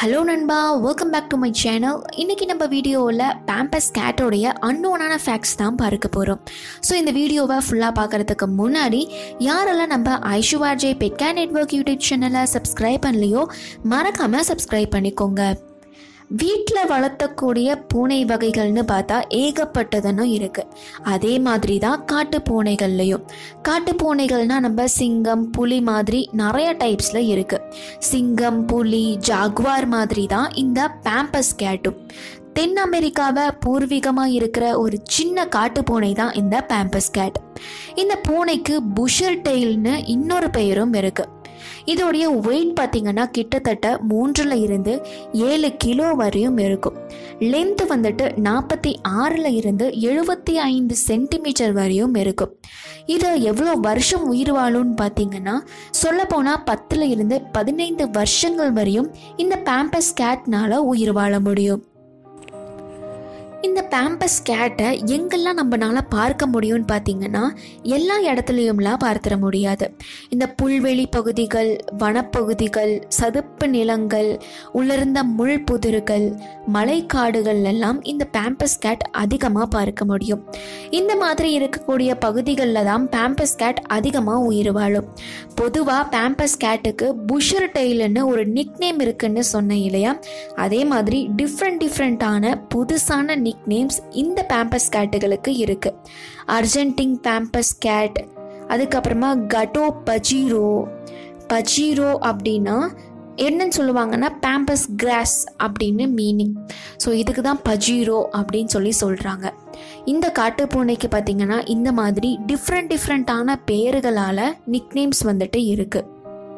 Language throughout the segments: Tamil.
ஹலோ நண்பா welcome back to my channel இன்றைக்கி நம்ம வீடியோவில் பேம்பஸ் கேட்டோடைய அன்னோனான ஃபேக்ட்ஸ் தான் பார்க்க போகிறோம் ஸோ இந்த வீடியோவை ஃபுல்லாக பார்க்குறதுக்கு முன்னாடி யாரெல்லாம் நம்ம ஐஷுவார்ஜே பெட்கா நெட்வொர்க் யூடியூப் சேனலை சப்ஸ்கிரைப் பண்ணலையோ மறக்காமல் சப்ஸ்கிரைப் பண்ணிக்கோங்க வீட்டில் வளர்த்தக்கூடிய பூனை வகைகள்னு பார்த்தா ஏகப்பட்டதுன்னு இருக்குது அதே மாதிரி தான் காட்டு பூனைகள்லையும் காட்டு பூனைகள்னால் நம்ம சிங்கம் புலி மாதிரி நிறைய டைப்ஸில் இருக்குது சிங்கம் புலி ஜாகுவார் மாதிரி தான் இந்த பேம்பஸ் கேட்டும் தென் அமெரிக்காவை பூர்வீகமாக இருக்கிற ஒரு சின்ன காட்டு பூனை தான் இந்த பேம்பஸ் கேட் இந்த பூனைக்கு புஷர் டெயில்னு இன்னொரு பெயரும் இருக்குது இதோடைய வெயிட் பார்த்தீங்கன்னா கிட்டத்தட்ட மூன்றில் இருந்து ஏழு கிலோ வரையும் இருக்கும் லென்த் வந்துட்டு நாற்பத்தி ஆறில் இருந்து எழுபத்தி ஐந்து சென்டிமீட்டர் வரையும் இருக்கும் இது எவ்வளோ வருஷம் உயிர் வாழும்னு பார்த்தீங்கன்னா சொல்லப்போனால் பத்தில் இருந்து பதினைந்து வருஷங்கள் வரையும் இந்த பேம்பஸ் கேட்னால உயிர் வாழ முடியும் இந்த பேம்பஸ் கேட்டை எங்கெல்லாம் நம்மளால பார்க்க முடியும்னு பார்த்தீங்கன்னா எல்லா இடத்துலையும்லாம் பார்த்துட முடியாது இந்த புல்வெளி பகுதிகள் வனப்பகுதிகள் சதுப்பு நிலங்கள் உள்ளிருந்த முள் புதிர்கள் மலைக்காடுகள் எல்லாம் இந்த பேம்பஸ் கேட் அதிகமாக பார்க்க முடியும் இந்த மாதிரி இருக்கக்கூடிய பகுதிகளில் தான் பேம்பஸ் கேட் அதிகமாக உயிர் வாழும் பொதுவாக பேம்பஸ் கேட்டுக்கு புஷர் டெய்ல்னு ஒரு நிக்நேம் இருக்குன்னு சொன்னேன் இல்லையா அதே மாதிரி டிஃப்ரெண்ட் டிஃப்ரெண்ட்டான புதுசான நிக் நேம்ஸ் இந்த பேம்பஸ் கேட்டுகளுக்கு இருக்கு அர்ஜென்டிங் பேம்பஸ் கேட் அதுக்கப்புறமா கட்டோ பஜீரோ பஜீரோ அப்படின்னா என்னன்னு சொல்லுவாங்கன்னா பேம்பஸ் கிராஸ் அப்படின்னு மீனிங் ஸோ இதுக்கு தான் பஜீரோ அப்படின்னு சொல்லி சொல்கிறாங்க இந்த காட்டுப்பூனைக்கு பார்த்தீங்கன்னா இந்த மாதிரி டிஃப்ரெண்ட் டிஃப்ரெண்ட்டான பேர்களால் நிக்நேம்ஸ் வந்துட்டு இருக்குது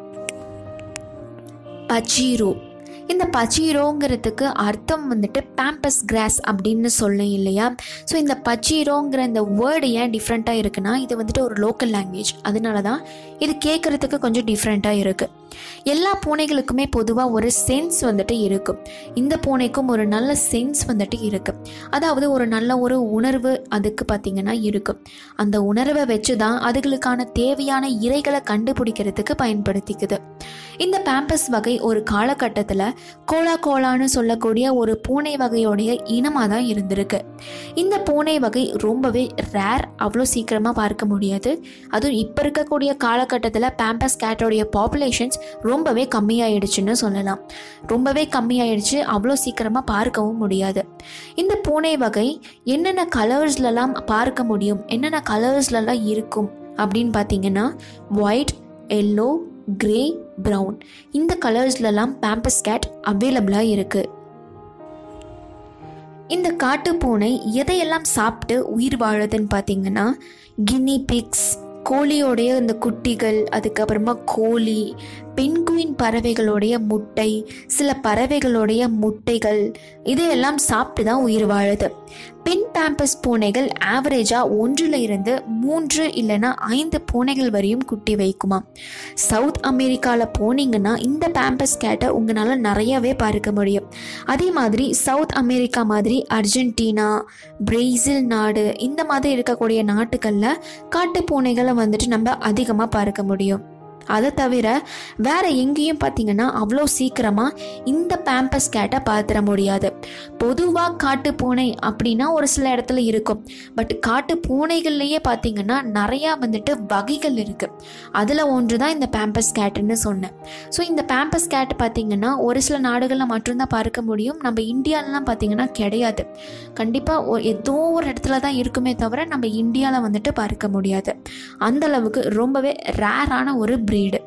பஜீரோ இந்த பச்சீரோங்கிறதுக்கு அர்த்தம் வந்துட்டு பேம்பஸ் கிராஸ் அப்படின்னு சொல்லும் இல்லையா ஸோ இந்த பச்சீரோங்கிற இந்த வேர்டு ஏன் டிஃப்ரெண்ட்டாக இருக்குன்னா இது வந்துட்டு ஒரு லோக்கல் லாங்குவேஜ் அதனால தான் இது கேட்குறதுக்கு கொஞ்சம் டிஃப்ரெண்ட்டாக இருக்குது எல்லா பூனைகளுக்குமே பொதுவாக ஒரு சென்ஸ் வந்துட்டு இருக்கும் இந்த பூனைக்கும் ஒரு நல்ல சென்ஸ் வந்துட்டு இருக்குது அதாவது ஒரு நல்ல ஒரு உணர்வு அதுக்கு பார்த்திங்கன்னா இருக்கும் அந்த உணர்வை வச்சு தான் அதுகளுக்கான தேவையான இறைகளை கண்டுபிடிக்கிறதுக்கு பயன்படுத்திக்குது இந்த பேம்பஸ் வகை ஒரு காலகட்டத்தில் கோலா கோலான்னு சொல்லக்கூடிய ஒரு பூனை வகையோடைய இனமாக தான் இருந்திருக்கு இந்த பூனை வகை ரொம்பவே ரேர் அவ்வளோ சீக்கிரமாக பார்க்க முடியாது அதுவும் இப்போ இருக்கக்கூடிய காலகட்டத்தில் பேம்பஸ் கேட்டோடைய பாப்புலேஷன்ஸ் ரொம்பவே கம்மியாயிடுச்சுன்னு சொல்லலாம் ரொம்பவே கம்மியாயிடுச்சு அவ்வளோ சீக்கிரமாக பார்க்கவும் முடியாது இந்த பூனை வகை என்னென்ன கலர்ஸ்லலாம் பார்க்க முடியும் என்னென்ன கலர்ஸ்லலாம் இருக்கும் அப்படின்னு பார்த்தீங்கன்னா ஒயிட் எல்லோ கிரே ப்ரௌன் இந்த கலர்ஸ்லலாம் பேம்பஸ் கேட் அவைலபிளாக இருக்குது இந்த காட்டு பூனை எதையெல்லாம் சாப்பிட்டு உயிர் வாழுதுன்னு பார்த்தீங்கன்னா கின்னி பிக்ஸ் கோழியோடைய இந்த குட்டிகள் அதுக்கப்புறமா கோழி பெண்குயின் பறவைகளுடைய முட்டை சில பறவைகளுடைய முட்டைகள் இதையெல்லாம் சாப்பிட்டு தான் உயிர் வாழுது பெண் பேம்பஸ் பூனைகள் ஆவரேஜாக ஒன்றில் இருந்து மூன்று இல்லைன்னா ஐந்து பூனைகள் வரையும் குட்டி வைக்குமா சவுத் அமெரிக்காவில் போனீங்கன்னா இந்த பேம்பஸ் கேட்டை உங்களால் நிறையவே பார்க்க முடியும் அதே மாதிரி சவுத் அமெரிக்கா மாதிரி அர்ஜென்டினா பிரேசில் நாடு இந்த மாதிரி இருக்கக்கூடிய நாட்டுகளில் காட்டு பூனைகளை வந்துட்டு நம்ம அதிகமாக பார்க்க முடியும் அதை தவிர வேற எங்கேயும் பார்த்தீங்கன்னா அவ்வளோ சீக்கிரமாக இந்த பேம்பஸ் கேட்டை பார்த்துட முடியாது பொதுவாக காட்டு பூனை அப்படின்னா ஒரு சில இடத்துல இருக்கும் பட் காட்டு பூனைகள்லேயே பார்த்தீங்கன்னா நிறையா வந்துட்டு வகைகள் இருக்குது அதில் ஒன்று தான் இந்த பேம்பஸ் கேட்டுன்னு சொன்னேன் ஸோ இந்த பேம்பஸ் கேட் பார்த்தீங்கன்னா ஒரு சில நாடுகளில் மட்டும்தான் பார்க்க முடியும் நம்ம இந்தியாலலாம் பார்த்தீங்கன்னா கிடையாது கண்டிப்பாக ஏதோ ஒரு இடத்துல தான் இருக்குமே தவிர நம்ம இந்தியாவில் வந்துட்டு பார்க்க முடியாது அந்த அளவுக்கு ரொம்பவே ரேரான ஒரு ப்ரீடு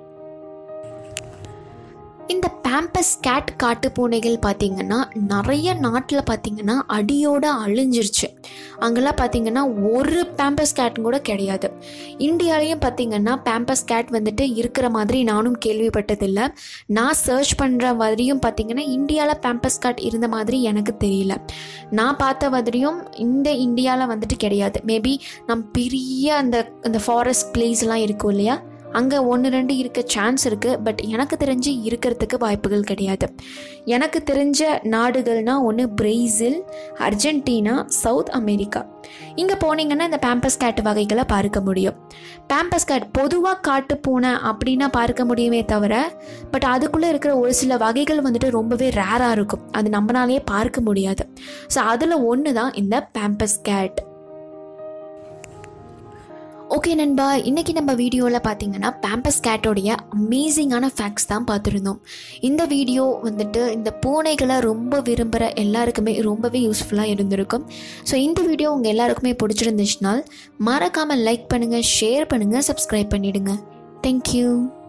இந்த பேம்பஸ் கேட் காட்டு பூனைகள் பார்த்திங்கன்னா நிறைய நாட்டில் பார்த்திங்கன்னா அடியோடு அழிஞ்சிருச்சு அங்கெல்லாம் பார்த்திங்கன்னா ஒரு பேம்பஸ் கேட்டும் கூட கிடையாது இந்தியாலேயும் பார்த்திங்கன்னா பேம்பஸ் கேட் வந்துட்டு இருக்கிற மாதிரி நானும் கேள்விப்பட்டதில்லை நான் சர்ச் பண்ணுற மாதிரியும் பார்த்திங்கன்னா இந்தியாவில் பேம்பஸ் கேட் இருந்த மாதிரி எனக்கு தெரியல நான் பார்த்த மாதிரியும் இந்த இந்தியாவில் வந்துட்டு கிடையாது மேபி நம் பெரிய அந்த அந்த ஃபாரஸ்ட் பிளேஸ்லாம் இருக்கும் இல்லையா அங்கே ஒன்று ரெண்டு இருக்க சான்ஸ் இருக்குது பட் எனக்கு தெரிஞ்சு இருக்கிறதுக்கு வாய்ப்புகள் கிடையாது எனக்கு தெரிஞ்ச நாடுகள்னால் ஒன்று பிரேசில் அர்ஜென்டினா சவுத் அமெரிக்கா இங்கே போனீங்கன்னா இந்த பேம்பஸ் கேட் வகைகளை பார்க்க முடியும் பேம்பஸ் கேட் பொதுவாக காட்டு பூனை அப்படின்னா பார்க்க முடியுமே தவிர பட் அதுக்குள்ளே இருக்கிற ஒரு சில வகைகள் வந்துட்டு ரொம்பவே ரேராக இருக்கும் அது நம்மளாலேயே பார்க்க முடியாது ஸோ அதில் ஒன்று தான் இந்த பேம்பஸ் கேட் ஓகே நண்பா இன்றைக்கி நம்ம வீடியோவில் பார்த்தீங்கன்னா பேம்பஸ் கேட்டோடைய அமேசிங்கான ஃபேக்ட்ஸ் தான் பார்த்துருந்தோம் இந்த வீடியோ வந்துட்டு இந்த பூனைகளை ரொம்ப விரும்புகிற எல்லாருக்குமே ரொம்பவே யூஸ்ஃபுல்லாக இருந்திருக்கும் ஸோ இந்த வீடியோ உங்கள் எல்லாருக்குமே பிடிச்சிருந்துச்சுனால் மறக்காமல் லைக் பண்ணுங்கள் ஷேர் பண்ணுங்கள் சப்ஸ்கிரைப் பண்ணிவிடுங்க தேங்க்யூ